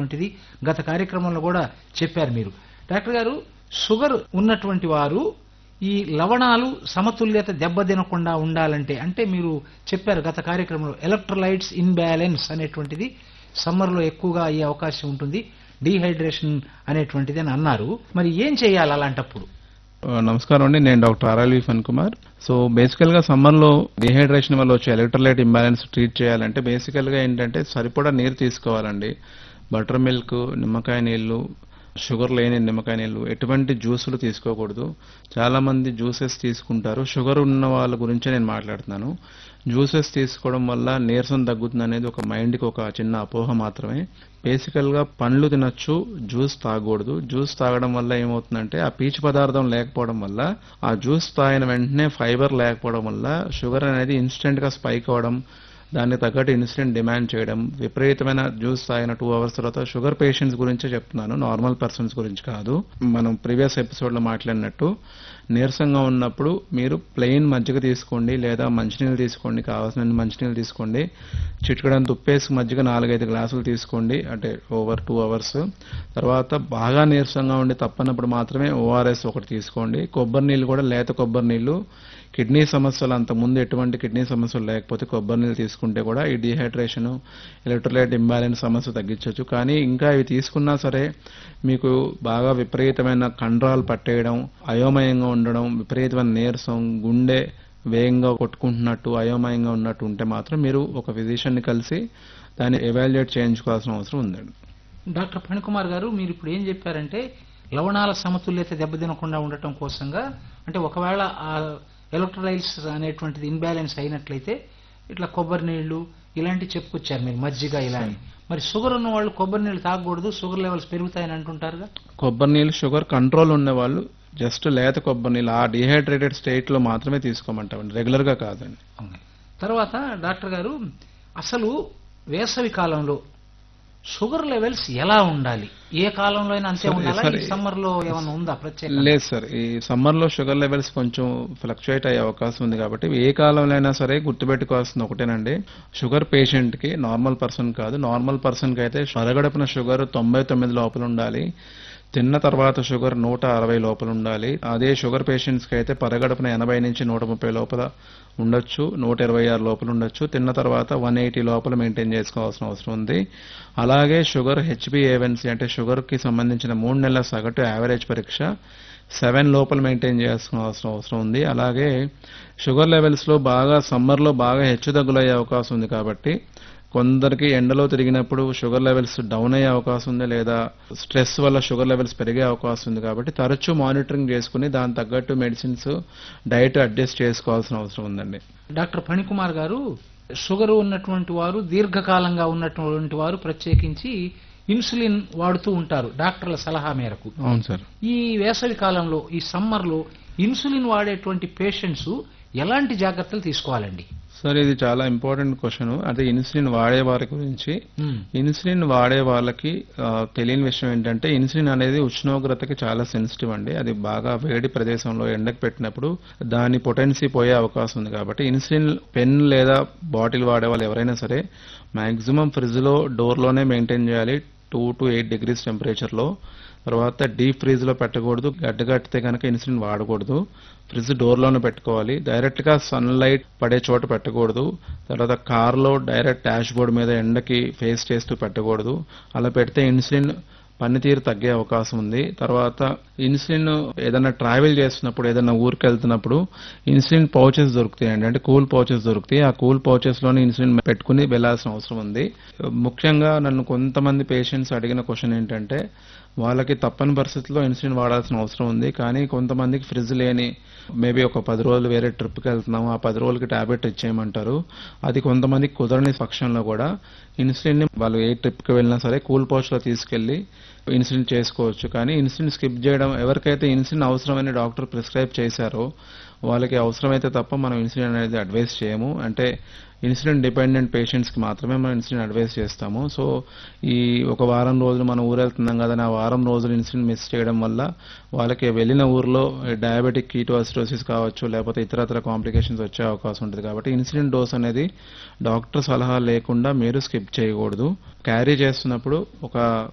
అనేటువంటిది గత కార్యక్రమంలో కూడా చెప్పారు మీరు డాక్టర్ గారు షుగర్ ఉన్నటువంటి వారు ఈ లవణాలు సమతుల్యత దెబ్బతినకుండా ఉండాలంటే అంటే మీరు చెప్పారు గత కార్యక్రమంలో ఎలక్ట్రోలైట్స్ ఇన్బ్యాలెన్స్ అనేటువంటిది సమ్మర్లో ఎక్కువగా అయ్యే అవకాశం ఉంటుంది డీహైడ్రేషన్ అనేటువంటిది అని అన్నారు మరి ఏం చేయాలి అలాంటప్పుడు ఆ, నమస్కారం అండి నేను డాక్టర్ ఆర్ఎల్వి ఫన్ కుమార్ సో బేసికల్ గా సమ్మర్ లో డిహైడ్రేషన్ వల్ల వచ్చే ఎలక్ట్రోలైట్ ఇంబ్యాలెన్స్ ట్రీట్ చేయాలంటే బేసికల్ గా ఏంటంటే సరిపడా నీరు తీసుకోవాలండి బటర్ మిల్క్ నిమ్మకాయ నీళ్లు షుగర్ లేని నిమ్మకాయ నీళ్లు ఎటువంటి జ్యూసులు తీసుకోకూడదు చాలా మంది జ్యూసెస్ తీసుకుంటారు షుగర్ ఉన్న వాళ్ళ గురించే నేను మాట్లాడుతున్నాను జ్యూసెస్ తీసుకోవడం వల్ల నీరసం తగ్గుతుంది అనేది ఒక మైండ్కి ఒక చిన్న అపోహ మాత్రమే బేసికల్ గా పండ్లు తినొచ్చు జ్యూస్ తాగకూడదు జ్యూస్ తాగడం వల్ల ఏమవుతుందంటే ఆ పీచు పదార్థం లేకపోవడం వల్ల ఆ జ్యూస్ తాగిన వెంటనే ఫైబర్ లేకపోవడం వల్ల షుగర్ అనేది ఇన్స్టెంట్ గా స్పైక్ అవ్వడం దానికి తగ్గట్టు ఇన్సులిన్ డిమాండ్ చేయడం విపరీతమైన జ్యూస్ తాగిన టూ అవర్స్ తర్వాత షుగర్ పేషెంట్స్ గురించే చెప్తున్నాను నార్మల్ పర్సన్స్ గురించి కాదు మనం ప్రీవియస్ ఎపిసోడ్ లో మాట్లాడినట్టు నీరసంగా ఉన్నప్పుడు మీరు ప్లెయిన్ మజ్జిగ తీసుకోండి లేదా మంచినీళ్ళు తీసుకోండి కావాల్సిన మంచినీళ్ళు తీసుకోండి చిటికడంత ఉప్పేసి మజ్జిగ నాలుగైదు గ్లాసులు తీసుకోండి అంటే ఓవర్ టూ అవర్స్ తర్వాత బాగా నీరసంగా ఉండి తప్పనప్పుడు మాత్రమే ఓఆర్ఎస్ ఒకటి తీసుకోండి కొబ్బరి నీళ్ళు కూడా లేత కొబ్బరి నీళ్ళు కిడ్నీ సమస్యలు అంత ముందు ఎటువంటి కిడ్నీ సమస్యలు లేకపోతే కొబ్బరి నీళ్ళు తీసుకుంటే కూడా ఈ డిహైడ్రేషన్ ఎలక్ట్రోలైట్ ఇంబ్యాలెన్స్ సమస్య తగ్గించవచ్చు కానీ ఇంకా ఇవి తీసుకున్నా సరే మీకు బాగా విపరీతమైన కండరాలు పట్టేయడం అయోమయంగా ఉండడం విపరీతమైన నీరసం గుండె వేగంగా కొట్టుకుంటున్నట్టు అయోమయంగా ఉన్నట్టు ఉంటే మాత్రం మీరు ఒక ఫిజిషియన్ని కలిసి దాన్ని ఎవాల్యుయేట్ చేయించుకోవాల్సిన అవసరం ఉందండి డాక్టర్ ఫణికుమార్ గారు మీరు ఇప్పుడు ఏం చెప్పారంటే లవణాల సమతుల్యత దెబ్బతినకుండా ఉండటం కోసంగా అంటే ఒకవేళ ఆ ఎలక్ట్రోలైట్స్ అనేటువంటిది ఇన్బ్యాలెన్స్ అయినట్లయితే ఇట్లా కొబ్బరి నీళ్లు ఇలాంటివి చెప్పుకొచ్చారు మీరు మజ్జిగ ఇలా అని. మరి షుగర్ ఉన్న వాళ్ళు కొబ్బరి నీళ్లు తాగకూడదు షుగర్ లెవెల్స్ పెరుగుతాయని అంటుంటారుగా కొబ్బరి నీళ్ళు షుగర్ కంట్రోల్ ఉన్న వాళ్ళు జస్ట్ లేత కొబ్బరి నీళ్ళు ఆ డిహైడ్రేటెడ్ స్టేట్ లో మాత్రమే తీసుకోమంటామండి రెగ్యులర్ గా కాదండి అవును. తర్వాత డాక్టర్ గారు అసలు వేసవి కాలంలో షుగర్ లెవెల్స్ ఎలా ఉండాలి ఏ కాలంలో అయినా అంతే సరే, ఉండాలా సరే. ఈ సమ్మర్ లో ఏమైనా ఉందా ప్రత్యేక లేదు సార్ ఈ సమ్మర్ లో షుగర్ లెవెల్స్ కొంచెం ఫ్లక్చుయేట్ అయ్యే అవకాశం ఉంది కాబట్టి ఏ కాలంలో అయినా సరే గుర్తుపెట్టుకోవాల్సింది ఒకటేనండి షుగర్ పేషెంట్ కి నార్మల్ పర్సన్ కాదు నార్మల్ పర్సన్ కి అయితే పరగడపున షుగర్ తొంభై తొమ్మిది లోపల ఉండాలి తిన్న తర్వాత షుగర్ నూట అరవై లోపల ఉండాలి అదే షుగర్ పేషెంట్స్ కి అయితే పరగడపున ఎనభై నుంచి నూట ముప్పై లోపల ఉండొచ్చు నూట ఇరవై ఆరు లోపల ఉండొచ్చు తిన్న తర్వాత వన్ ఎయిటీ లోపల మెయింటైన్ చేసుకోవాల్సిన అవసరం ఉంది అలాగే షుగర్ హెచ్బిఏవన్సీ అంటే షుగర్ కి సంబంధించిన మూడు నెలల సగటు యావరేజ్ పరీక్ష సెవెన్ లోపల మెయింటైన్ చేయాల్సిన అవసరం అవసరం ఉంది అలాగే షుగర్ లెవెల్స్ లో బాగా సమ్మర్ లో బాగా హెచ్చుతగ్గులయ్యే అవకాశం ఉంది కాబట్టి కొందరికి ఎండలో తిరిగినప్పుడు షుగర్ లెవెల్స్ డౌన్ అయ్యే అవకాశం ఉంది లేదా స్ట్రెస్ వల్ల షుగర్ లెవెల్స్ పెరిగే అవకాశం ఉంది కాబట్టి తరచూ మానిటరింగ్ చేసుకుని దాని తగ్గట్టు మెడిసిన్స్ డైట్ అడ్జస్ట్ చేసుకోవాల్సిన అవసరం ఉందండి డాక్టర్ ఫణికుమార్ గారు షుగర్ ఉన్నటువంటి వారు దీర్ఘకాలంగా ఉన్నటువంటి వారు ప్రత్యేకించి ఇన్సులిన్ వాడుతూ ఉంటారు డాక్టర్ల సలహా మేరకు అవును సార్ ఈ వేసవి కాలంలో ఈ సమ్మర్ లో ఇన్సులిన్ వాడేటువంటి పేషెంట్స్ ఎలాంటి జాగ్రత్తలు తీసుకోవాలండి సార్ ఇది చాలా ఇంపార్టెంట్ క్వశ్చన్ అదే ఇన్సులిన్ వాడే వారి గురించి ఉమ్, ఇన్సులిన్ వాడే వాళ్ళకి ఆ, తెలియని విషయం ఏంటంటే ఇన్సులిన్ అనేది ఉష్ణోగ్రతకి చాలా సెన్సిటివ్ అండి అది బాగా వేడి ప్రదేశంలో ఎండకు పెట్టినప్పుడు దాని పొటెన్సీ పోయే అవకాశం ఉంది కాబట్టి ఇన్సులిన్ పెన్ లేదా బాటిల్ వాడే వాళ్ళు ఎవరైనా సరే మాక్సిమం ఫ్రిడ్జ్ లో డోర్ లోనే మెయింటైన్ చేయాలి two to eight degrees temperature లో తర్వాత డీప్ ఫ్రీజ్ లో పెట్టకూడదు గడ్డగట్టితే కనుక ఇన్సులిన్ వాడకూడదు ఫ్రిడ్జ్ డోర్ లోనే పెట్టుకోవాలి డైరెక్ట్ గా సన్ లైట్ పడే చోట పెట్టకూడదు తర్వాత కార్ లో డైరెక్ట్ డాష్ బోర్డ్ మీద ఎండకి ఫేస్ చేస్తూ పెట్టకూడదు అలా పెడితే ఇన్సులిన్ పనితీరు తగ్గే అవకాశం ఉంది తర్వాత ఇన్సులిన్ ఏదైనా ట్రావెల్ చేస్తున్నప్పుడు ఏదైనా ఊరికి వెళ్తున్నప్పుడు ఇన్సులిన్ పౌచెస్ దొరుకుతాయండి అంటే కూల్ పౌచెస్ దొరుకుతాయి ఆ కూల్ పౌచెస్ లోనే ఇన్సులిన్ పెట్టుకుని వెళ్లాల్సిన అవసరం ఉంది ముఖ్యంగా నన్ను కొంతమంది పేషెంట్స్ అడిగిన క్వశ్చన్ ఏంటంటే వాళ్ళకి తప్పని పరిస్థితుల్లో ఇన్సులిన్ వాడాల్సిన అవసరం ఉంది కానీ కొంతమందికి ఫ్రిడ్జ్ లేని మేబీ ఒక పది రోజులు వేరే ట్రిప్కి వెళ్తున్నాము ఆ పది రోజులకి టాబ్లెట్ ఇచ్చేయమంటారు అది కొంతమందికి కుదరని పక్షంలో కూడా ఇన్సులిన్ ని వాళ్ళు ఏ ట్రిప్కి వెళ్ళినా సరే కూల్ పౌచ్ లో తీసుకెళ్లి ఇన్సులిన్ చేసుకోవచ్చు కానీ ఇన్సులిన్ స్కిప్ చేయడం ఎవరికైతే ఇన్సులిన్ అవసరమని డాక్టర్ ప్రిస్క్రైబ్ చేశారో వాళ్ళకి అవసరమైతే తప్ప మనం ఇన్సులిన్ అనేది అడ్వైస్ చేయము అంటే ఇన్సులిన్ డిపెండెంట్ పేషెంట్స్ కి మాత్రమే మనం ఇన్సులిన్ అడ్వైస్ చేస్తాము సో ఈ ఒక వారం రోజులు మనం ఊరు వెళ్తున్నాం కదా ఆ వారం రోజులు ఇన్సులిన్ మిస్ చేయడం వల్ల వాళ్ళకి వెళ్ళిన ఊర్లో డయాబెటిక్ కీటోసిరోసిస్ కావచ్చు లేకపోతే ఇతరత్ర కాంప్లికేషన్స్ వచ్చే అవకాశం ఉంటుంది కాబట్టి ఇన్సులిన్ డోస్ అనేది డాక్టర్ సలహా లేకుండా మీరు స్కిప్ చేయకూడదు క్యారీ చేస్తున్నప్పుడు ఒక